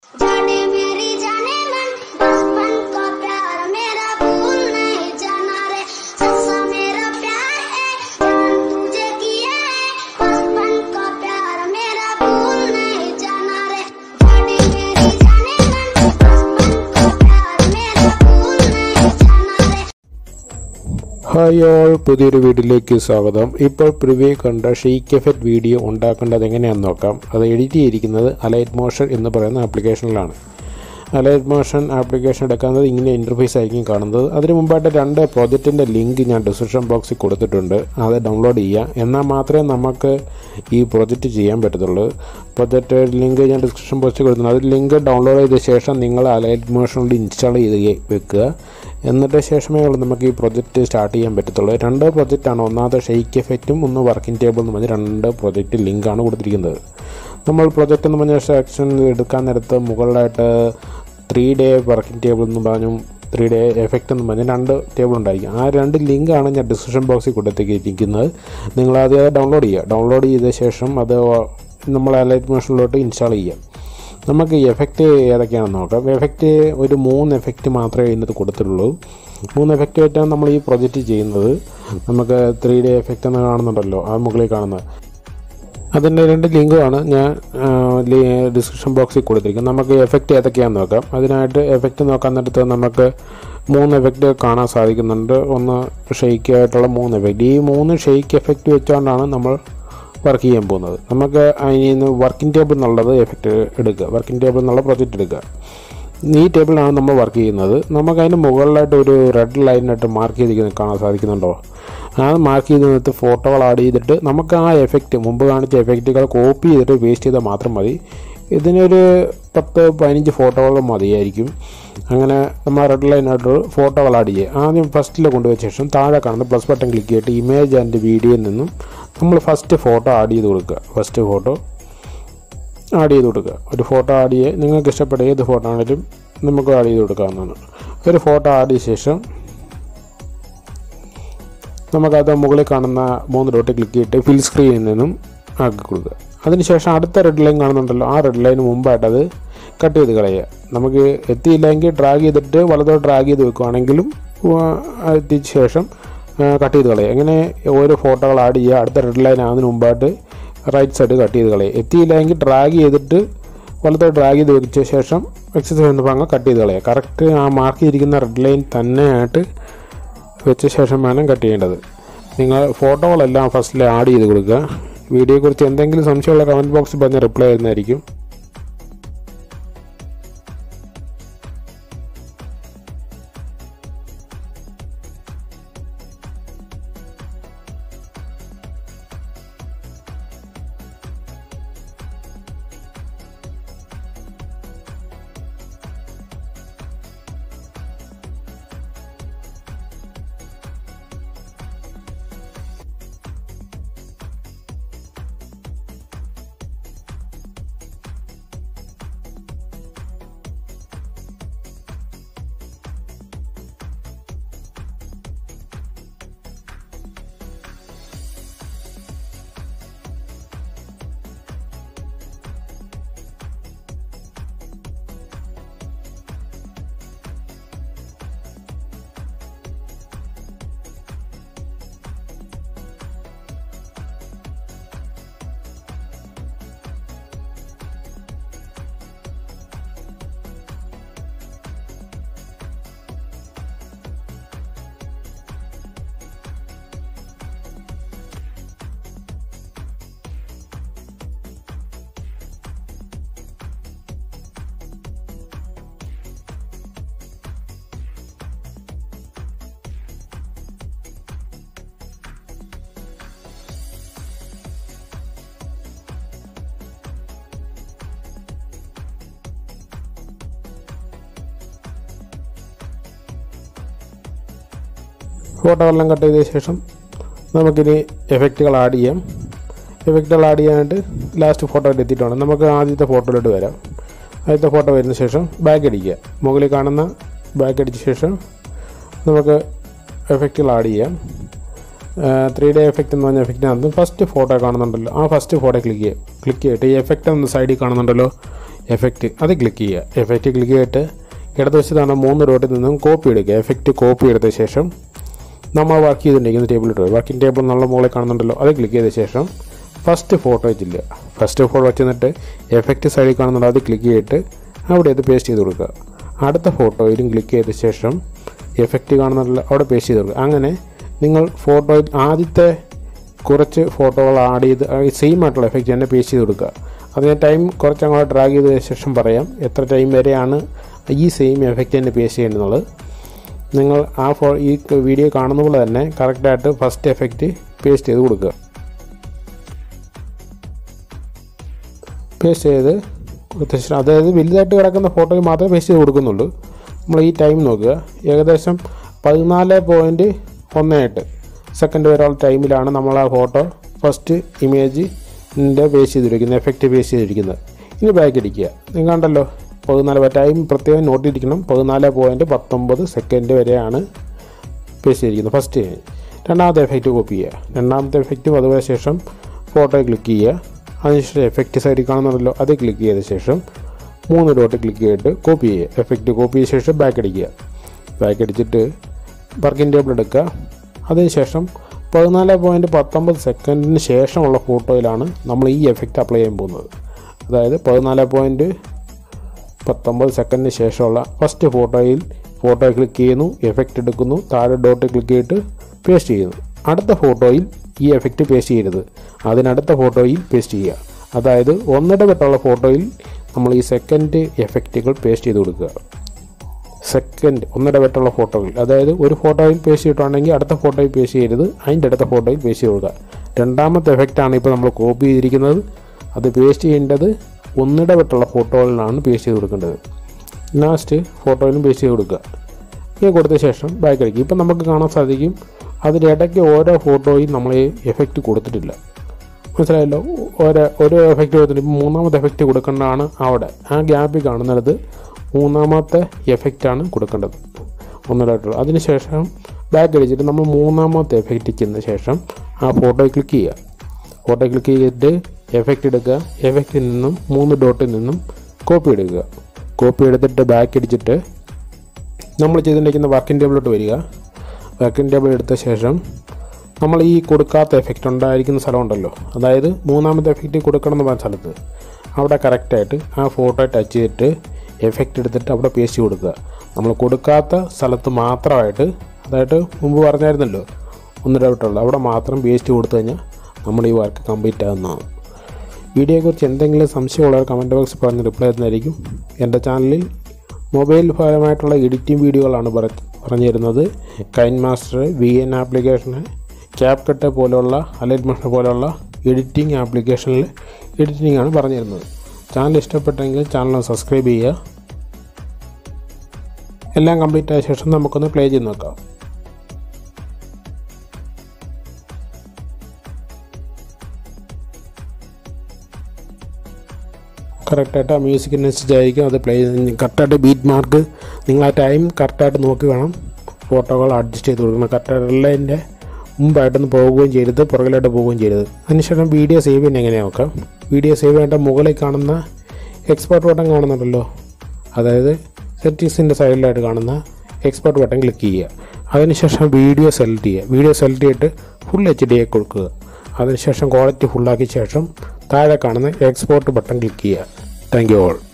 जाने मेरी जाने मन बचपन का प्यार मेरा भूल नहीं जाना रे सच्चा मेरा प्यार है जान तुझे किया है बचपन का प्यार मेरा भूल नहीं जाना रे जाने मेरी जाने मन बचपन का प्यार मेरा भूल नहीं जाना रे ഹായ് ഓൾ പുതിയൊരു വീഡിയോയിലേക്ക് സ്വാഗതം ഇപ്പോൾ പ്രിവ്യൂ കണ്ട ഷെയ്ക്ക് എഫക്റ്റ് വീഡിയോ ഉണ്ടാക്കേണ്ടത് എങ്ങനെയാണെന്ന് നോക്കാം അത് എഡിറ്റ് ചെയ്തിരിക്കുന്നത് അലൈറ്റ് മോഷൻ എന്ന് പറയുന്ന ആപ്ലിക്കേഷനിലാണ് അലൈറ്റ് മോഷൻ ആപ്ലിക്കേഷൻ എടുക്കുന്നത് ഇങ്ങനെ ഇൻ്റർഫേസ് ആയിരിക്കും കാണുന്നത് അതിന് മുമ്പായിട്ട് രണ്ട് പ്രോജക്റ്റിൻ്റെ ലിങ്ക് ഞാൻ ഡിസ്ക്രിപ്ഷൻ ബോക്സിൽ കൊടുത്തിട്ടുണ്ട് അത് ഡൗൺലോഡ് ചെയ്യുക എന്നാൽ മാത്രമേ നമുക്ക് ഈ പ്രോജക്റ്റ് ചെയ്യാൻ പറ്റത്തുള്ളൂ പ്രോജക്റ്റ് ലിങ്ക് ഞാൻ ഡിസ്ക്രിപ്ഷൻ ബോക്സിൽ കൊടുത്തിട്ടുണ്ട് അത് ലിങ്ക് ഡൗൺലോഡ് ചെയ്ത ശേഷം നിങ്ങൾ അലൈറ്റ് മോഷനിൽ ഇൻസ്റ്റാൾ ചെയ്ത് വെക്കുക എന്നിട്ട് ശേഷമേ ഉള്ളൂ നമുക്ക് ഈ പ്രൊജക്റ്റ് സ്റ്റാർട്ട് ചെയ്യാൻ പറ്റത്തുള്ളൂ രണ്ട് പ്രൊജക്റ്റാണ് ഒന്നാമത്തെ ഷെയ്ക്ക് എഫക്റ്റും ഒന്ന് വർക്കിംഗ് ടേബിൾ എന്ന് പറഞ്ഞ് രണ്ട് പ്രൊജക്റ്റ് ലിങ്കാണ് കൊടുത്തിരിക്കുന്നത് നമ്മൾ പ്രൊജക്റ്റ് എന്ന് പറഞ്ഞ സെക്ഷൻ എടുക്കാൻ നേരത്ത് മുകളിലായിട്ട് ത്രീ ഡേ വർക്കിംഗ് ടേബിൾ എന്ന് പറഞ്ഞും ത്രീ ഡേ എഫക്റ്റ് എന്ന് പറഞ്ഞ് രണ്ട് ടേബിൾ ഉണ്ടായിരിക്കും ആ രണ്ട് ലിങ്കാണ് ഞാൻ ഡിസ്ക്രിപ്ഷൻ ബോക്സിൽ കൊടുത്തിരിക്കുന്നത് നിങ്ങളത് ഡൗൺലോഡ് ചെയ്യുക ഡൗൺലോഡ് ചെയ്ത ശേഷം അത് നമ്മൾ അലൈറ്റ് മോഷനിലോട്ട് ഇൻസ്റ്റാൾ ചെയ്യുക നമുക്ക് എഫക്റ്റ് ഏതൊക്കെയാണെന്ന് നോക്കാം എഫക്റ്റ് ഒരു മൂന്ന് എഫക്റ്റ് മാത്രമേ ഇതിനകത്ത് കൊടുത്തിട്ടുള്ളൂ മൂന്ന് എഫക്റ്റ് ആയിട്ടാണ് നമ്മൾ ഈ പ്രൊജക്റ്റ് ചെയ്യുന്നത് നമുക്ക് ത്രീ ഡി എഫക്റ്റ് എന്ന് കാണുന്നുണ്ടല്ലോ ആ മുകളിൽ കാണുന്നത് അതിൻ്റെ രണ്ട് ലിങ്കുമാണ് ഞാൻ ഡിസ്ക്രിപ്ഷൻ ബോക്സിൽ കൊടുത്തിരിക്കുന്നത് നമുക്ക് എഫക്റ്റ് ഏതൊക്കെയാണെന്ന് നോക്കാം അതിനായിട്ട് എഫക്റ്റ് നോക്കാൻ നേരത്ത് നമുക്ക് മൂന്ന് എഫക്റ്റ് കാണാൻ സാധിക്കുന്നുണ്ട് ഒന്ന് ഷെയ്ക്ക് ആയിട്ടുള്ള മൂന്ന് എഫക്റ്റ് ഈ മൂന്ന് ഷെയ്ക്ക് എഫക്റ്റ് വെച്ചുകൊണ്ടാണ് നമ്മൾ വർക്ക് ചെയ്യാൻ പോകുന്നത് നമുക്ക് അതിൽ നിന്ന് വർക്കിംഗ് ടേബിൾ എന്നുള്ളത് എഫക്റ്റ് എടുക്കുക വർക്കിംഗ് ടേബിൾ എന്നുള്ള പ്രൊജക്റ്റ് എടുക്കുക ഈ ടേബിളിലാണ് നമ്മൾ വർക്ക് ചെയ്യുന്നത് നമുക്ക് അതിന് മുകളിലായിട്ട് ഒരു റെഡ് ലൈനായിട്ട് മാർക്ക് ചെയ്തിരിക്കുന്നത് കാണാൻ സാധിക്കുന്നുണ്ടോ ആ മാർക്ക് ചെയ്ത് നിന്നിട്ട് ഫോട്ടോകൾ ആഡ് ചെയ്തിട്ട് നമുക്ക് ആ എഫക്റ്റ് മുമ്പ് കാണിച്ച എഫക്റ്റുകൾ കോപ്പി ചെയ്തിട്ട് വേസ്റ്റ് ചെയ്താൽ മാത്രം മതി ഇതിനൊരു പത്ത് പതിനഞ്ച് ഫോട്ടോകൾ മതിയായിരിക്കും അങ്ങനെ നമ്മൾ റെഡ് ലൈനായിട്ട് ഫോട്ടോകൾ ആഡ് ചെയ്യുക ആദ്യം ഫസ്റ്റിൽ കൊണ്ടുപോയ ശേഷം താഴെ കാണുന്ന പ്ലസ് ബട്ടൺ ക്ലിക്ക് ചെയ്തിട്ട് ഇമേജ് ആൻഡ് വീഡിയോയിൽ നിന്നും നമ്മൾ ഫസ്റ്റ് ഫോട്ടോ ആഡ് ചെയ്ത് കൊടുക്കുക ഫസ്റ്റ് ഫോട്ടോ ആഡ് ചെയ്ത് കൊടുക്കുക ഒരു ഫോട്ടോ ആഡ് ചെയ്യുക നിങ്ങൾക്ക് ഇഷ്ടപ്പെട്ട ഏത് ഫോട്ടോ ആണെങ്കിലും നമുക്ക് ആഡ് ചെയ്ത് കൊടുക്കാവുന്നതാണ് ഒരു ഫോട്ടോ ആഡ് ചെയ്ത ശേഷം നമുക്കത് മുകളിൽ കാണുന്ന മൂന്ന് ഡോട്ട് ക്ലിക്ക് ചെയ്തിട്ട് ഫിൽ സ്ക്രീനിൽ നിന്നും ആക്കി കൊടുക്കുക അതിനുശേഷം അടുത്ത റെഡ് ലൈൻ കാണുന്നുണ്ടല്ലോ ആ റെഡ് ലൈന് മുമ്പായിട്ട് അത് കട്ട് ചെയ്ത് കളയുക നമുക്ക് എത്തിയില്ലെങ്കിൽ ഡ്രാഗ് ചെയ്തിട്ട് വലതോട്ട് ഡ്രാഗ് ചെയ്ത് വെക്കുകയാണെങ്കിലും എത്തിയ ശേഷം കട്ട് ചെയ്ത് കളയുക അങ്ങനെ ഓരോ ഫോട്ടോകൾ ആഡ് ചെയ്യുക അടുത്ത റെഡ് ലൈൻ ആകുന്നതിന് മുമ്പായിട്ട് റൈറ്റ് സൈഡ് കട്ട് ചെയ്ത് കളയുക എത്തിയില്ലെങ്കിൽ ഡ്രാഗ് ചെയ്തിട്ട് വലത്തോട്ട് ഡ്രാഗ് ചെയ്ത് വെച്ച ശേഷം എക്സസൈസ് ചെയ്യുമ്പോൾ അങ്ങ് കട്ട് ചെയ്ത് കളയുക കറക്റ്റ് ആ മാർക്ക് ചെയ്തിരിക്കുന്ന റെഡ് ലൈൻ തന്നെയായിട്ട് വെച്ച ശേഷം വേണം കട്ട് ചെയ്യേണ്ടത് നിങ്ങൾ ഫോട്ടോകളെല്ലാം ഫസ്റ്റിൽ ആഡ് ചെയ്ത് കൊടുക്കുക വീഡിയോയെക്കുറിച്ച് എന്തെങ്കിലും സംശയമുള്ള കമൻറ്റ് ബോക്സിൽ പറഞ്ഞ് റിപ്ലൈ ചെയ്യുന്നതായിരിക്കും ഫോട്ടോ എല്ലാം കട്ട് ചെയ്ത ശേഷം നമുക്കിനി എഫക്റ്റുകൾ ആഡ് ചെയ്യാം എഫക്റ്റുകൾ ആഡ് ചെയ്യാനായിട്ട് ലാസ്റ്റ് ഫോട്ടോയിൽ എത്തിയിട്ടുണ്ട് നമുക്ക് ആദ്യത്തെ ഫോട്ടോയിലോട്ട് വരാം ആദ്യത്തെ ഫോട്ടോ വരുന്ന ശേഷം ബാക്ക് അടിക്കുക മുകളിൽ കാണുന്ന ബാക്ക് അടിച്ച ശേഷം നമുക്ക് എഫക്റ്റുകൾ ആഡ് ചെയ്യാം ത്രീ ഡേ എഫക്റ്റ് എന്ന് പറഞ്ഞ എഫക്റ്റിനകത്ത് ഫസ്റ്റ് ഫോട്ടോ കാണുന്നുണ്ടല്ലോ ആ ഫസ്റ്റ് ഫോട്ടോ ക്ലിക്ക് ചെയ്യുക ക്ലിക്ക് ചെയ്തിട്ട് ഈ എഫക്റ്റ് ഒന്ന് സൈഡിൽ കാണുന്നുണ്ടല്ലോ എഫക്റ്റ് അത് ക്ലിക്ക് ചെയ്യുക എഫക്റ്റ് ക്ലിക്ക് ചെയ്തിട്ട് ഇടതുവശത്താണ് മൂന്ന് ഡോട്ടിൽ നിന്നും കോപ്പി എടുക്കുക എഫക്റ്റ് കോപ്പി എടുത്ത ശേഷം നമ്മൾ വർക്ക് ചെയ്തിട്ടുണ്ടെങ്കിൽ ടേബിൾ ഇട്ട് വർക്കിംഗ് ടേബിൾ എന്നുള്ള മുകളിൽ കാണുന്നുണ്ടല്ലോ അത് ക്ലിക്ക് ചെയ്ത ശേഷം ഫസ്റ്റ് ഫോട്ടോ വെച്ചില്ല ഫസ്റ്റ് ഫോട്ടോ വെച്ചിട്ട് എഫക്റ്റ് സൈഡിൽ കാണുന്നുണ്ട് അത് ക്ലിക്ക് ചെയ്തിട്ട് അവിടെ അത് പേസ്റ്റ് ചെയ്ത് കൊടുക്കുക അടുത്ത ഫോട്ടോയിലും ക്ലിക്ക് ചെയ്ത ശേഷം എഫക്റ്റ് കാണുന്നുണ്ടല്ലോ അവിടെ പേസ്റ്റ് ചെയ്ത് കൊടുക്കുക അങ്ങനെ നിങ്ങൾ ഫോട്ടോയിൽ ആദ്യത്തെ കുറച്ച് ഫോട്ടോകൾ ആഡ് ചെയ്ത് സെയിം ആയിട്ടുള്ള എഫക്റ്റ് തന്നെ പേസ്റ്റ് ചെയ്ത് കൊടുക്കുക അത് ഞാൻ ടൈം കുറച്ച് അങ്ങോട്ട് ഡ്രാഗ് ചെയ്തതിന് ശേഷം പറയാം എത്ര ടൈം വരെയാണ് ഈ സെയിം എഫക്റ്റ് തന്നെ പേസ്റ്റ് ചെയ്യേണ്ടത് നിങ്ങൾ ആ ഫോ ഈ വീഡിയോ കാണുന്ന പോലെ തന്നെ കറക്റ്റായിട്ട് ഫസ്റ്റ് എഫക്റ്റ് പേസ്റ്റ് ചെയ്ത് കൊടുക്കുക പേസ്റ്റ് ചെയ്ത് കൊടുത്ത ശേഷം അതായത് വലുതായിട്ട് കിടക്കുന്ന ഫോട്ടോയിൽ മാത്രമേ പേസ്റ്റ് ചെയ്ത് കൊടുക്കുന്നുള്ളൂ നമ്മൾ ഈ ടൈം നോക്കുക ഏകദേശം പതിനാല് പോയിൻറ്റ് ഒന്ന് എട്ട് സെക്കൻഡ് വരെയുള്ള ടൈമിലാണ് നമ്മൾ ആ ഫോട്ടോ ഫസ്റ്റ് ഇമേജിൻ്റെ പേസ്റ്റ് ചെയ്തിരിക്കുന്നത് എഫക്റ്റ് പേസ്റ്റ് ചെയ്തിരിക്കുന്നത് ഇനി ബാക്ക് അടിക്കുക നിങ്ങൾ കണ്ടല്ലോ പതിനാല് ടൈം പ്രത്യേകം നോട്ട് ചെയ്തിരിക്കണം പതിനാല് പോയിൻറ്റ് പത്തൊമ്പത് സെക്കൻഡ് വരെയാണ് പേസ്റ്റ് ചെയ്തിരിക്കുന്നത് ഫസ്റ്റ് രണ്ടാമത്തെ എഫക്റ്റ് കോപ്പി ചെയ്യുക രണ്ടാമത്തെ എഫക്റ്റും അതുപോലെ ശേഷം ഫോട്ടോ ക്ലിക്ക് ചെയ്യുക അതിനുശേഷം എഫക്റ്റ് സൈഡിൽ കാണുന്നുണ്ടല്ലോ അത് ക്ലിക്ക് ചെയ്ത ശേഷം മൂന്ന് ഡോട്ട് ക്ലിക്ക് ചെയ്തിട്ട് കോപ്പി ചെയ്യുക എഫക്റ്റ് കോപ്പി ചെയ്ത ശേഷം ബാക്ക് അടിക്കുക ബാക്ക് അടിച്ചിട്ട് വർക്കിംഗ് ടേബിൾ എടുക്കുക അതിനുശേഷം പതിനാല് പോയിൻറ്റ് പത്തൊമ്പത് സെക്കൻഡിന് ശേഷമുള്ള ഫോട്ടോയിലാണ് നമ്മൾ ഈ എഫക്റ്റ് അപ്ലൈ ചെയ്യാൻ പോകുന്നത് അതായത് പതിനാല് പോയിൻറ്റ് പത്തൊമ്പത് സെക്കൻഡിന് ശേഷമുള്ള ഫസ്റ്റ് ഫോട്ടോയിൽ ഫോട്ടോ ക്ലിക്ക് ചെയ്യുന്നു എഫക്റ്റ് എടുക്കുന്നു താഴെ ഡോട്ട് ക്ലിക്ക് ചെയ്തിട്ട് പേസ്റ്റ് ചെയ്യുന്നു അടുത്ത ഫോട്ടോയിൽ ഈ എഫക്റ്റ് പേസ്റ്റ് ചെയ്യരുത് അതിനടുത്ത ഫോട്ടോയിൽ പേസ്റ്റ് ചെയ്യുക അതായത് ഒന്നിടവിട്ടുള്ള ഫോട്ടോയിൽ നമ്മൾ ഈ സെക്കൻഡ് എഫക്റ്റുകൾ പേസ്റ്റ് ചെയ്ത് കൊടുക്കുക സെക്കൻഡ് ഒന്നിടവിട്ടുള്ള ഫോട്ടോകൾ അതായത് ഒരു ഫോട്ടോയിൽ പേസ്റ്റ് ചെയ്തിട്ടുണ്ടെങ്കിൽ അടുത്ത ഫോട്ടോയിൽ പേസ്റ്റ് ചെയ്യരുത് അതിൻ്റെ അടുത്ത ഫോട്ടോയിൽ പേസ്റ്റ് ചെയ്ത് കൊടുക്കുക രണ്ടാമത്തെ എഫക്റ്റാണ് ഇപ്പോൾ നമ്മൾ കോപ്പി ചെയ്തിരിക്കുന്നത് അത് പേസ്റ്റ് ചെയ്യേണ്ടത് ഒന്നിടവിട്ടുള്ള ഫോട്ടോകളിലാണ് പേസ്റ്റ് ചെയ്ത് കൊടുക്കേണ്ടത് ലാസ്റ്റ് ഫോട്ടോയിലും പേസ്റ്റ് ചെയ്ത് കൊടുക്കുക ഇത് കൊടുത്ത ശേഷം ബാക്ക് അടിക്കുക ഇപ്പം നമുക്ക് കാണാൻ സാധിക്കും അതിനിടയ്ക്ക് ഓരോ ഫോട്ടോയും നമ്മൾ എഫക്റ്റ് കൊടുത്തിട്ടില്ല മനസ്സിലായല്ലോ ഓരോ ഓരോ എഫക്റ്റ് കൊടുത്തിട്ട് ഇപ്പം മൂന്നാമത്തെ എഫക്റ്റ് കൊടുക്കേണ്ടതാണ് അവിടെ ആ ഗ്യാപ്പിൽ കാണുന്നത് മൂന്നാമത്തെ എഫക്റ്റാണ് കൊടുക്കേണ്ടത് ഒന്നിടായിട്ടുള്ളത് അതിനുശേഷം ബാക്ക് അടിച്ചിട്ട് നമ്മൾ മൂന്നാമത്തെ എഫക്റ്റ് ചെന്ന ശേഷം ആ ഫോട്ടോ ക്ലിക്ക് ചെയ്യുക ഫോട്ടോ ക്ലിക്ക് ചെയ്തിട്ട് എഫക്റ്റ് എടുക്കുക എഫക്റ്റിൽ നിന്നും മൂന്ന് ഡോട്ടിൽ നിന്നും കോപ്പി എടുക്കുക കോപ്പി എടുത്തിട്ട് ബാക്ക് അടിച്ചിട്ട് നമ്മൾ ചെയ്തിരിക്കുന്ന വർക്കിംഗ് ടേബിളിലോട്ട് വരിക വർക്കിംഗ് ടേബിൾ എടുത്ത ശേഷം നമ്മൾ ഈ കൊടുക്കാത്ത എഫക്റ്റ് ഉണ്ടായിരിക്കുന്ന സ്ഥലമുണ്ടല്ലോ അതായത് മൂന്നാമത്തെ എഫക്റ്റ് കൊടുക്കണം എന്ന് പറഞ്ഞ സ്ഥലത്ത് അവിടെ കറക്റ്റായിട്ട് ആ ഫോട്ടോ ടച്ച് ചെയ്തിട്ട് എഫക്റ്റ് എടുത്തിട്ട് അവിടെ പേസ്റ്റ് കൊടുക്കുക നമ്മൾ കൊടുക്കാത്ത സ്ഥലത്ത് മാത്രമായിട്ട് അതായത് മുമ്പ് പറഞ്ഞായിരുന്നല്ലോ ഒന്നിടവിട്ടുള്ള അവിടെ മാത്രം പേസ്റ്റ് കൊടുത്തു കഴിഞ്ഞാൽ നമ്മൾ ഈ വർക്ക് കംപ്ലീറ്റ് ആകുന്നതാണ് വീഡിയോയെക്കുറിച്ച് എന്തെങ്കിലും സംശയമുള്ളവർ കമൻറ്റ് ബോക്സിൽ പറഞ്ഞ് റിപ്ലൈ തരുന്നതായിരിക്കും എൻ്റെ ചാനലിൽ മൊബൈൽ പരമായിട്ടുള്ള എഡിറ്റിംഗ് വീഡിയോകളാണ് പറ പറഞ്ഞു തരുന്നത് കൈൻ മാസ്റ്റർ വി എൻ ആപ്ലിക്കേഷന് ക്യാപ് കട്ട് പോലെയുള്ള അലൈറ്റ് മോഷൻ പോലെയുള്ള എഡിറ്റിംഗ് ആപ്ലിക്കേഷനിൽ എഡിറ്റിംഗ് ആണ് പറഞ്ഞു തരുന്നത് ചാനൽ ഇഷ്ടപ്പെട്ടെങ്കിൽ ചാനൽ സബ്സ്ക്രൈബ് ചെയ്യുക എല്ലാം കംപ്ലീറ്റ് ആയ ശേഷം നമുക്കൊന്ന് പ്ലേ ചെയ്ത് നോക്കാം കറക്റ്റായിട്ട് ആ മ്യൂസിക്കിനനുസരിച്ചായിരിക്കും അത് പ്ലേ കറക്റ്റായിട്ട് ബീറ്റ് മാർക്ക് നിങ്ങൾ ആ ടൈം കറക്റ്റായിട്ട് നോക്കി വേണം ഫോട്ടോകൾ അഡ്ജസ്റ്റ് ചെയ്ത് കൊടുക്കണം കറക്റ്റായിട്ട് റിലൈൻ്റെ മുമ്പായിട്ടൊന്ന് പോകുകയും ചെയ്യരുത് പുറകിലോട്ട് പോവുകയും ചെയ്യരുത് അതിനുശേഷം വീഡിയോ സേവ് ചെയ്യുന്നത് എങ്ങനെയാണ് നോക്കാം വീഡിയോ സേവ് ചെയ്യേണ്ട മുകളിൽ കാണുന്ന എക്സ്പോർട്ട് ബട്ടൺ കാണുന്നുണ്ടല്ലോ അതായത് സെറ്റിങ്സിൻ്റെ സൈഡിലായിട്ട് കാണുന്ന എക്സ്പോർട്ട് ബട്ടൺ ക്ലിക്ക് ചെയ്യുക അതിനുശേഷം വീഡിയോ സെലക്ട് ചെയ്യുക വീഡിയോ സെലക്ട് ചെയ്തിട്ട് ഫുൾ എച്ച് ഡി ആയി കൊടുക്കുക അതിനുശേഷം ക്വാളിറ്റി ഫുള്ളാക്കിയ ശേഷം താഴെ കാണുന്ന എക്സ്പോർട്ട് ബട്ടൺ ക്ലിക്ക് ചെയ്യുക താങ്ക് യു ഓൾ